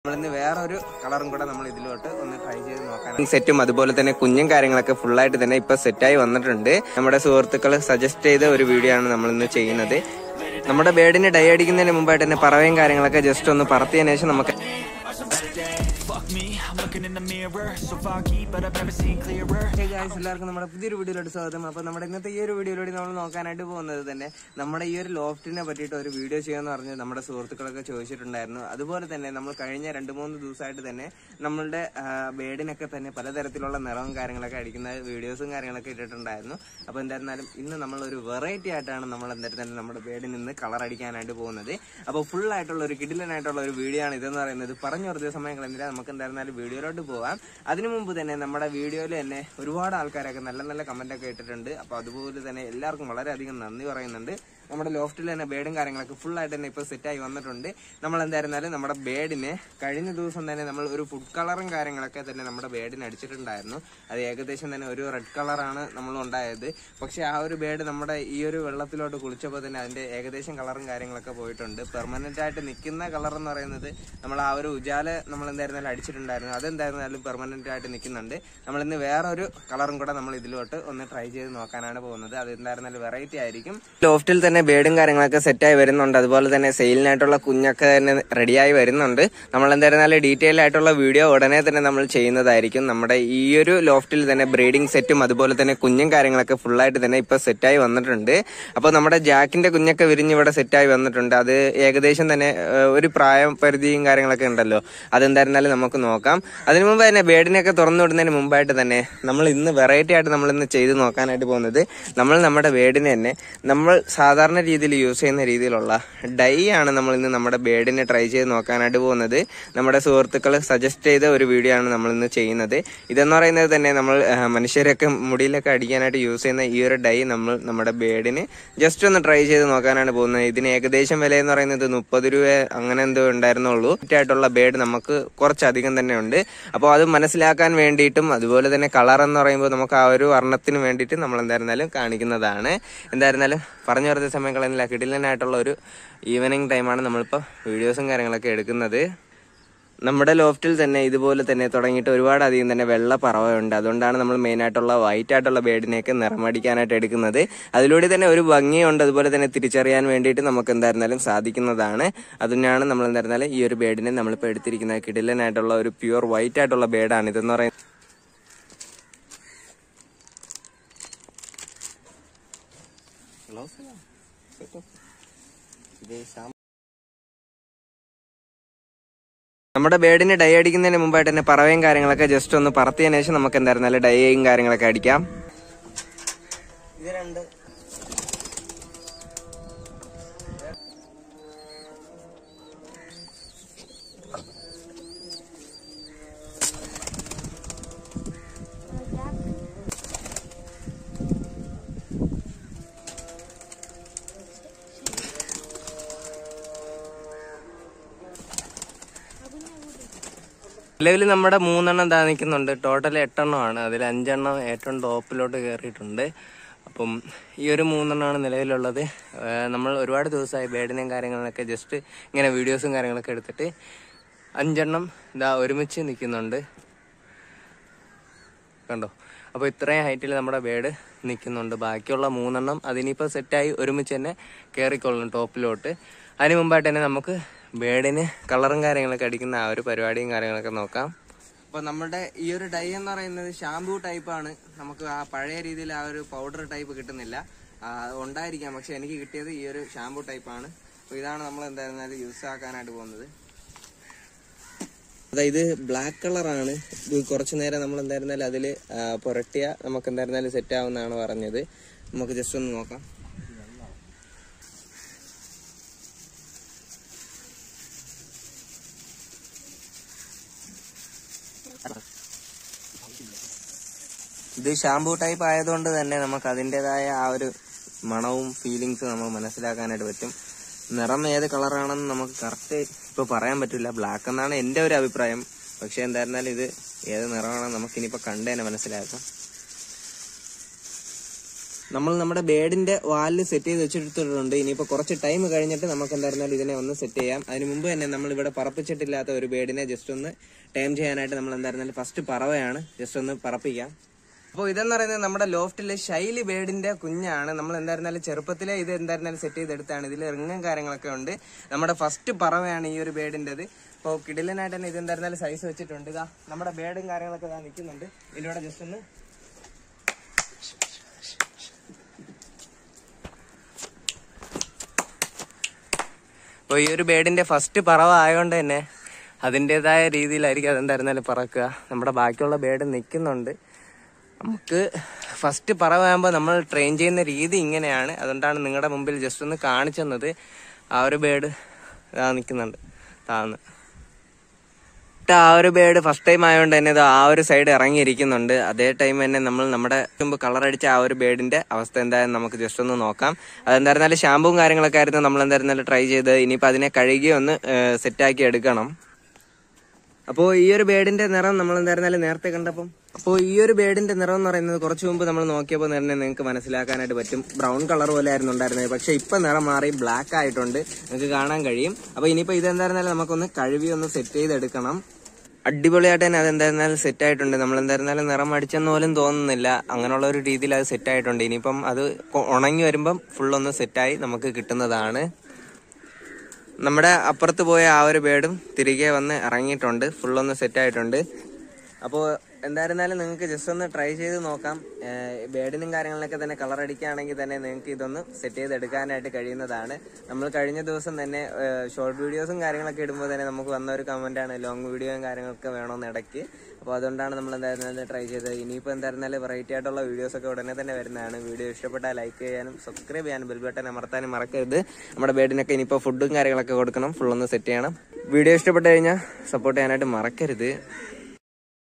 നമ്മളിന്ന് വേറൊരു കളറും കൂടെ നമ്മൾ ഇതിലോട്ട് ഒന്ന് ട്രൈ ചെയ്ത് നോക്കാൻ സെറ്റും അതുപോലെ തന്നെ കുഞ്ഞും കാര്യങ്ങളൊക്കെ full ആയിട്ട് തന്നെ ഇപ്പൊ സെറ്റായി വന്നിട്ടുണ്ട് നമ്മുടെ സുഹൃത്തുക്കൾ സജസ്റ്റ് ചെയ്ത ഒരു വീഡിയോ ആണ് നമ്മൾ ഇന്ന് ചെയ്യുന്നത് നമ്മുടെ ബേഡിന് ഡൈ അടിക്കുന്നതിന് മുമ്പായിട്ട് തന്നെ പറവയും കാര്യങ്ങളൊക്കെ ജസ്റ്റ് ഒന്ന് പറത്തിയതിനു ശേഷം നമുക്ക് Fuck me, I'm looking in the mirror So foggy, but I've never seen clearer Hey guys, എല്ലാവർക്കും നമ്മുടെ പുതിയൊരു വീഡിയോയിലോട്ട് സ്വാഗതം അപ്പൊ നമ്മുടെ ഇന്നത്തെ ഈ ഒരു വീഡിയോയിലൂടെ നമ്മൾ നോക്കാനായിട്ട് പോകുന്നത് തന്നെ നമ്മുടെ ഈ ഒരു ലോഫ്റ്റിനെ പറ്റിയിട്ട് ഒരു വീഡിയോ ചെയ്യാന്ന് പറഞ്ഞ് നമ്മുടെ സുഹൃത്തുക്കളൊക്കെ ചോദിച്ചിട്ടുണ്ടായിരുന്നു അതുപോലെ തന്നെ നമ്മൾ കഴിഞ്ഞ രണ്ട് മൂന്ന് ദിവസമായിട്ട് തന്നെ നമ്മളുടെ ബേഡിനൊക്കെ തന്നെ പലതരത്തിലുള്ള നിറവും കാര്യങ്ങളൊക്കെ അടിക്കുന്ന വീഡിയോസും കാര്യങ്ങളൊക്കെ ഇട്ടിട്ടുണ്ടായിരുന്നു അപ്പൊ എന്തായിരുന്നാലും ഇന്ന് നമ്മൾ ഒരു വെറൈറ്റി ആയിട്ടാണ് നമ്മൾ എന്തായിരുന്നാലും നമ്മുടെ ബേഡിൽ നിന്ന് കളർ അടിക്കാനായിട്ട് പോകുന്നത് അപ്പോൾ ഫുൾ ആയിട്ടുള്ള ഒരു കിടിലനായിട്ടുള്ള ഒരു വീഡിയോ ആണ് ഇതെന്ന് പറയുന്നത് പറഞ്ഞു വെറുതെ സമയം കളഞ്ഞില്ല നമുക്ക് എന്തായിരുന്നാലും വീഡിയോയിലോട്ട് പോവാം അതിനു മുമ്പ് തന്നെ നമ്മുടെ വീഡിയോയിൽ തന്നെ ഒരുപാട് ആൾക്കാരൊക്കെ നല്ല നല്ല കമന്റ് ഒക്കെ ഇട്ടിട്ടുണ്ട് അപ്പോൾ അതുപോലെ തന്നെ എല്ലാവർക്കും വളരെയധികം നന്ദി പറയുന്നുണ്ട് നമ്മുടെ ലോഫ്റ്റിൽ തന്നെ ബേഡും കാര്യങ്ങളൊക്കെ ഫുൾ ആയിട്ട് തന്നെ ഇപ്പോൾ സെറ്റായി വന്നിട്ടുണ്ട് നമ്മൾ എന്തായിരുന്നാലും നമ്മുടെ ബേഡിന് കഴിഞ്ഞ ദിവസം തന്നെ നമ്മൾ ഒരു ഫുഡ് കളറും കാര്യങ്ങളൊക്കെ തന്നെ നമ്മുടെ ബേഡിന് അടിച്ചിട്ടുണ്ടായിരുന്നു അത് ഏകദേശം തന്നെ ഒരു റെഡ് കളറാണ് നമ്മൾ ഉണ്ടായത് പക്ഷേ ആ ഒരു ബേഡ് നമ്മുടെ ഈ ഒരു വെള്ളത്തിലോട്ട് കുളിച്ചപ്പോൾ തന്നെ അതിന്റെ ഏകദേശം കളറും കാര്യങ്ങളൊക്കെ പോയിട്ടുണ്ട് പെർമനന്റ് ആയിട്ട് നിൽക്കുന്ന കളർ എന്ന് പറയുന്നത് നമ്മൾ ആ ഒരു ഉജാല നമ്മൾ എന്തായിരുന്നാലും അടിച്ചിട്ടുണ്ടായിരുന്നു അതെന്തായിരുന്നാലും പെർമനന്റ് ആയിട്ട് നിൽക്കുന്നുണ്ട് നമ്മൾ ഇന്ന് വേറൊരു കളറും കൂടെ നമ്മൾ ഇതിലോട്ട് ഒന്ന് ട്രൈ ചെയ്ത് നോക്കാനാണ് പോകുന്നത് അത് എന്തായിരുന്നാലും വെറൈറ്റി ആയിരിക്കും ലോഫ്റ്റിൽ തന്നെ ബേഡും കാര്യങ്ങളൊക്കെ സെറ്റായി വരുന്നുണ്ട് അതുപോലെ തന്നെ സെയിലിനായിട്ടുള്ള കുഞ്ഞൊക്കെ തന്നെ റെഡിയായി വരുന്നുണ്ട് നമ്മൾ എന്തായിരുന്നാലും ഡീറ്റെയിൽ ആയിട്ടുള്ള വീഡിയോ ഉടനെ തന്നെ നമ്മൾ ചെയ്യുന്നതായിരിക്കും നമ്മുടെ ഈ ഒരു ലോഫ്റ്റിൽ തന്നെ ബ്രീഡിംഗ് സെറ്റും അതുപോലെ തന്നെ കുഞ്ഞും കാര്യങ്ങളൊക്കെ ഫുള്ളായിട്ട് തന്നെ ഇപ്പൊ സെറ്റായി വന്നിട്ടുണ്ട് അപ്പോൾ നമ്മുടെ ജാക്കിന്റെ കുഞ്ഞൊക്കെ വിരിഞ്ഞ് ഇവിടെ സെറ്റായി വന്നിട്ടുണ്ട് അത് ഏകദേശം തന്നെ ഏഹ്, ഒരു പ്രായം പരിധിയും കാര്യങ്ങളൊക്കെ ഉണ്ടല്ലോ അതെന്തായിരുന്നാലും നമുക്ക് നോക്കാം അതിനു മുമ്പ് തന്നെ ബേഡിനെയൊക്കെ തുറന്നു വിടുന്നതിന് മുമ്പായിട്ട് തന്നെ നമ്മൾ ഇന്ന് വെറൈറ്റി ആയിട്ട് നമ്മൾ ഇന്ന് ചെയ്ത് നോക്കാനായിട്ട് പോകുന്നത് നമ്മൾ നമ്മുടെ ബേഡിനെ തന്നെ നമ്മൾ സാധാരണ രീതിയിൽ യൂസ് ചെയ്യുന്ന രീതിയിലുള്ള ഡൈ ആണ് നമ്മൾ ഇന്ന് നമ്മുടെ ബേഡിനെ ട്രൈ ചെയ്ത് നോക്കാനായിട്ട് പോകുന്നത് നമ്മുടെ സുഹൃത്തുക്കൾ സജസ്റ്റ് ചെയ്ത ഒരു വീഡിയോ ആണ് നമ്മൾ ഇന്ന് ചെയ്യുന്നത് ഇതെന്ന് പറയുന്നത് തന്നെ നമ്മൾ ആ, മനുഷ്യരൊക്കെ മുടിയിലൊക്കെ അടിക്കാനായിട്ട് യൂസ് ചെയ്യുന്ന ഈ ഒരു ഡൈ നമ്മൾ നമ്മുടെ ബേഡിന് ജസ്റ്റ് ഒന്ന് ട്രൈ ചെയ്ത് നോക്കാനാണ് പോകുന്നത് ഇതിന് ഏകദേശം വില എന്ന് പറയുന്നത് മുപ്പത് രൂപ അങ്ങനെ എന്തോ ഉണ്ടായിരുന്നുള്ളൂ ആയിട്ടുള്ള ബേഡ് നമുക്ക് കുറച്ചധികം തന്നെ ഉണ്ട് അപ്പോൾ അത് മനസ്സിലാക്കാൻ വേണ്ടിയിട്ടും അതുപോലെ തന്നെ കളർ എന്ന് പറയുമ്പോൾ നമുക്ക് ആ ഒരു വർണ്ണത്തിന് വേണ്ടിയിട്ട് നമ്മൾ എന്തായിരുന്നാലും കാണിക്കുന്നതാണ് എന്തായിരുന്നാലും പറഞ്ഞു വെറുതെ സമയം കളയുന്നില്ല കിടിലനായിട്ടുള്ള ഒരു ഈവനിങ് ടൈമാണ് നമ്മളിപ്പോൾ വീഡിയോസും കാര്യങ്ങളൊക്കെ എടുക്കുന്നത് നമ്മുടെ ലോഫ്റ്റിൽ തന്നെ ഇതുപോലെ തന്നെ തുടങ്ങിയിട്ട് ഒരുപാട് അധികം തന്നെ വെള്ള പറവയുണ്ട് അതുകൊണ്ടാണ് നമ്മൾ മെയിൻ ആയിട്ടുള്ള വൈറ്റ് ആയിട്ടുള്ള ബേഡിനെയൊക്കെ നിറമടിക്കാനായിട്ട് എടുക്കുന്നത് അതിലൂടെ തന്നെ ഒരു ഭംഗിയുണ്ട് അതുപോലെ തന്നെ തിരിച്ചറിയാൻ വേണ്ടിയിട്ട് നമുക്ക് എന്തായിരുന്നാലും സാധിക്കുന്നതാണ് അതിനാണ് നമ്മൾ എന്തായിരുന്നാലും ഈ ഒരു ബേഡിനെ നമ്മളിപ്പോൾ എടുത്തിരിക്കുന്നത് കിടിലനായിട്ടുള്ള ഒരു പ്യുവർ വൈറ്റ് ആയിട്ടുള്ള ബേഡാണ് ഇതെന്ന് പറയുന്നത് നമ്മുടെ ബേഡിന് ഡൈ അടിക്കുന്നതിന് മുമ്പായിട്ട് തന്നെ പറവയും കാര്യങ്ങളൊക്കെ ജസ്റ്റ് ഒന്ന് പറത്തിയതിനു ശേഷം നമുക്ക് എന്തായിരുന്നാലും ഡൈയും കാര്യങ്ങളൊക്കെ അടിക്കാം ഇത് രണ്ട് നിലവിൽ നമ്മുടെ മൂന്നെണ്ണം താ നിൽക്കുന്നുണ്ട് ടോട്ടൽ എട്ടെണ്ണമാണ് അതിൽ അഞ്ചെണ്ണം ഏറ്റവും ടോപ്പിലോട്ട് കയറിയിട്ടുണ്ട് അപ്പം ഈ ഒരു മൂന്നെണ്ണമാണ് നിലവിലുള്ളത് ഏഹ് നമ്മൾ ഒരുപാട് ദിവസമായി ബേഡിനെയും കാര്യങ്ങളൊക്കെ ജസ്റ്റ് ഇങ്ങനെ വീഡിയോസും കാര്യങ്ങളൊക്കെ എടുത്തിട്ട് അഞ്ചെണ്ണം ഇതാ ഒരുമിച്ച് നിൽക്കുന്നുണ്ട് കണ്ടോ അപ്പോൾ ഇത്രയും ഹൈറ്റിൽ നമ്മുടെ ബേഡ് നിൽക്കുന്നുണ്ട് ബാക്കിയുള്ള മൂന്നെണ്ണം അതിനിപ്പോൾ സെറ്റായി ഒരുമിച്ച് തന്നെ കയറിക്കൊള്ളണം ടോപ്പിലോട്ട് അതിന് മുമ്പായിട്ട് തന്നെ നമുക്ക് ബേഡിന് കളറും കാര്യങ്ങളൊക്കെ അടിക്കുന്ന ആ ഒരു പരിപാടിയും കാര്യങ്ങളൊക്കെ നോക്കാം അപ്പോൾ നമ്മുടെ ഈ ഒരു ഡൈ എന്ന് പറയുന്നത് ഷാംപൂ ടൈപ്പാണ് നമുക്ക് ആ പഴയ രീതിയിൽ ആ ഒരു പൗഡർ ടൈപ്പ് കിട്ടുന്നില്ല ആ, ഉണ്ടായിരിക്കാം പക്ഷെ എനിക്ക് കിട്ടിയത് ഈ ഒരു ഷാംപൂ ടൈപ്പാണ് അപ്പോൾ ഇതാണ് നമ്മൾ എന്തായിരുന്നാലും യൂസ് ആക്കാനായിട്ട് പോകുന്നത് അതായത് ഇത് ബ്ലാക്ക് കളറാണ് ഇത് കുറച്ചു നേരം നമ്മൾ എന്തായിരുന്നാലും അതിൽ പുരട്ടിയ നമുക്ക് എന്തായിരുന്നാലും സെറ്റ് ആവുന്നതാണ് പറഞ്ഞത് നമുക്ക് ജസ്റ്റ് ഒന്ന് നോക്കാം ഇത് ഷാംപൂ ടൈപ്പ് ആയതുകൊണ്ട് തന്നെ നമുക്ക് അതിൻ്റെതായ ആ ഒരു മണവും ഫീലിങ്സും നമുക്ക് മനസ്സിലാക്കാനായിട്ട് പറ്റും നിറം ഏത് കളറാണെന്ന് നമുക്ക് കറക്റ്റ് ഇപ്പൊ പറയാൻ പറ്റില്ല ബ്ലാക്ക് എന്നാണ് എന്റെ ഒരു അഭിപ്രായം പക്ഷെ എന്തായിരുന്നാലും ഇത് ഏത് നിറമാണെന്ന് നമുക്ക് ഇനിയിപ്പോ കണ്ടു തന്നെ മനസ്സിലാക്കാം നമ്മൾ നമ്മുടെ ബേഡിന്റെ വാലിൽ സെറ്റ് ചെയ്ത് വെച്ചിട്ടുണ്ട് ഇനിയിപ്പോൾ കുറച്ച് ടൈം കഴിഞ്ഞിട്ട് നമുക്ക് എന്തായിരുന്നാലും ഇതിനെ ഒന്ന് സെറ്റ് ചെയ്യാം അതിന് മുമ്പ് തന്നെ നമ്മൾ ഇവിടെ പറപ്പിച്ചിട്ടില്ലാത്ത ഒരു ബേഡിനെ ജസ്റ്റ് ഒന്ന് ടൈം ചെയ്യാനായിട്ട് നമ്മൾ എന്തായിരുന്നാലും ഫസ്റ്റ് പറവയാണ് ജസ്റ്റ് ഒന്ന് പറപ്പിക്കാം അപ്പോൾ ഇതെന്ന് പറയുന്നത് നമ്മുടെ ലോഫ്റ്റിലെ ശൈലി ബേഡിന്റെ കുഞ്ഞാണ് നമ്മൾ എന്തായിരുന്നാലും ചെറുപ്പത്തിലെ ഇത് എന്തായിരുന്നാലും സെറ്റ് ചെയ്തെടുത്താണ് ഇതിൽ റിങ്ങും കാര്യങ്ങളൊക്കെ ഉണ്ട് നമ്മുടെ ഫസ്റ്റ് പറവയാണ് ഈ ഒരു ബേഡിൻ്റെത് അപ്പോൾ കിടിലനായിട്ട് തന്നെ ഇത് എന്തായിരുന്നാലും സൈസ് വെച്ചിട്ടുണ്ട് ഇതാ നമ്മുടെ ബേഡും കാര്യങ്ങളൊക്കെ ഇതാ നിൽക്കുന്നുണ്ട് ഇതിലൂടെ ജസ്റ്റ് ഒന്ന് അപ്പോൾ ഈ ഒരു ബേഡിന്റെ ഫസ്റ്റ് പറവ ആയതുകൊണ്ട് തന്നെ അതിൻ്റെതായ രീതിയിലായിരിക്കും അതെന്തായിരുന്നാലും പറക്കുക നമ്മുടെ ബാക്കിയുള്ള ബേഡ് നിൽക്കുന്നുണ്ട് നമുക്ക് ഫസ്റ്റ് പറവാകുമ്പോൾ നമ്മൾ ട്രെയിൻ ചെയ്യുന്ന രീതി ഇങ്ങനെയാണ് അതുകൊണ്ടാണ് നിങ്ങളുടെ മുമ്പിൽ ജസ്റ്റ് ഒന്ന് കാണിച്ചു തന്നത് ആ ഒരു ബേഡ് ഇതാ നിൽക്കുന്നുണ്ട് താന്ന് ആ ഒരു ബേഡ് ഫസ്റ്റ് ടൈം ആയതുകൊണ്ട് തന്നെ ഇത് ആ ഒരു സൈഡ് ഇറങ്ങിയിരിക്കുന്നുണ്ട് അതേ ടൈം തന്നെ നമ്മൾ നമ്മുടെ മുമ്പ് കളർ അടിച്ച ആ ഒരു ബേഡിന്റെ അവസ്ഥ എന്തായാലും നമുക്ക് ജസ്റ്റ് ഒന്ന് നോക്കാം അതെന്തായിരുന്നാലും ഷാമ്പുവും കാര്യങ്ങളൊക്കെ ആയിരുന്നു നമ്മൾ എന്തായിരുന്നാലും ട്രൈ ചെയ്ത് ഇനിയിപ്പോൾ അതിനെ കഴുകി ഒന്ന് സെറ്റാക്കി എടുക്കണം അപ്പോൾ ഈ ഒരു ബേഡിന്റെ നിറം നമ്മൾ എന്തായിരുന്നാലും നേരത്തെ കണ്ടപ്പം അപ്പോൾ ഈ ഒരു ബേഡിന്റെ നിറം എന്ന് പറയുന്നത് കുറച്ച് മുമ്പ് നമ്മൾ നോക്കിയപ്പോൾ തന്നെ നിങ്ങൾക്ക് മനസ്സിലാക്കാനായിട്ട് പറ്റും ബ്രൗൺ കളർ പോലെ ആയിരുന്നു ഉണ്ടായിരുന്നത് പക്ഷേ ഇപ്പൊ നിറം മാറി ബ്ലാക്ക് ആയിട്ടുണ്ട് നിങ്ങൾക്ക് കാണാൻ കഴിയും അപ്പോൾ ഇനിയിപ്പോൾ ഇതെന്തായിരുന്നാലും നമുക്കൊന്ന് കഴുകി ഒന്ന് സെറ്റ് ചെയ്തെടുക്കണം അടിപൊളിയായിട്ട് തന്നെ അതെന്തായിരുന്നാലും സെറ്റ് ആയിട്ടുണ്ട് നമ്മൾ എന്തായിരുന്നാലും നിറം അടിച്ചെന്ന് പോലും തോന്നുന്നില്ല അങ്ങനെയുള്ള ഒരു രീതിയിൽ അത് സെറ്റ് ആയിട്ടുണ്ട് ഇനിയിപ്പം അത് കൊ- ഉണങ്ങി വരുമ്പം ഫുള്ളൊന്ന് സെറ്റായി നമുക്ക് കിട്ടുന്നതാണ് നമ്മുടെ അപ്പുറത്ത് പോയ ആ ഒരു ബേഡും തിരികെ വന്ന് ഇറങ്ങിയിട്ടുണ്ട് ഫുള്ളൊന്ന് സെറ്റ് ആയിട്ടുണ്ട് അപ്പോൾ എന്തായിരുന്നാലും നിങ്ങൾക്ക് ജസ്റ്റ് ഒന്ന് ട്രൈ ചെയ്ത് നോക്കാം ബേഡിനും കാര്യങ്ങളിലൊക്കെ തന്നെ കളർ അടിക്കുകയാണെങ്കിൽ തന്നെ നിങ്ങൾക്ക് ഇതൊന്ന് സെറ്റ് ചെയ്തെടുക്കാനായിട്ട് കഴിയുന്നതാണ് നമ്മൾ കഴിഞ്ഞ ദിവസം തന്നെ ഷോർട്ട് വീഡിയോസും കാര്യങ്ങളൊക്കെ ഇടുമ്പോൾ തന്നെ നമുക്ക് വന്ന ഒരു കമൻറ്റാണ് ലോങ് വീഡിയോയും കാര്യങ്ങളൊക്കെ വേണമെന്ന് ഇടയ്ക്ക് അപ്പോൾ അതുകൊണ്ടാണ് നമ്മൾ എന്തായിരുന്നാലും ട്രൈ ചെയ്തത് ഇനിയിപ്പോൾ എന്തായിരുന്നാലും വെറൈറ്റി ആയിട്ടുള്ള വീഡിയോസൊക്കെ ഉടനെ തന്നെ വരുന്നതാണ് വീഡിയോ ഇഷ്ടപ്പെട്ടാൽ ലൈക്ക് ചെയ്യാനും സബ്സ്ക്രൈബ് ചെയ്യാനും ബെൽ ബട്ടൺ അമർത്താനും മറക്കരുത് നമ്മുടെ ബേഡിനൊക്കെ ഇനിയിപ്പോൾ ഫുഡും കാര്യങ്ങളൊക്കെ കൊടുക്കണം ഫുള്ളൊന്ന് സെറ്റ് ചെയ്യണം വീഡിയോ ഇഷ്ടപ്പെട്ട് കഴിഞ്ഞാൽ സപ്പോർട്ട് ചെയ്യാനായിട്ട് മറക്കരുത്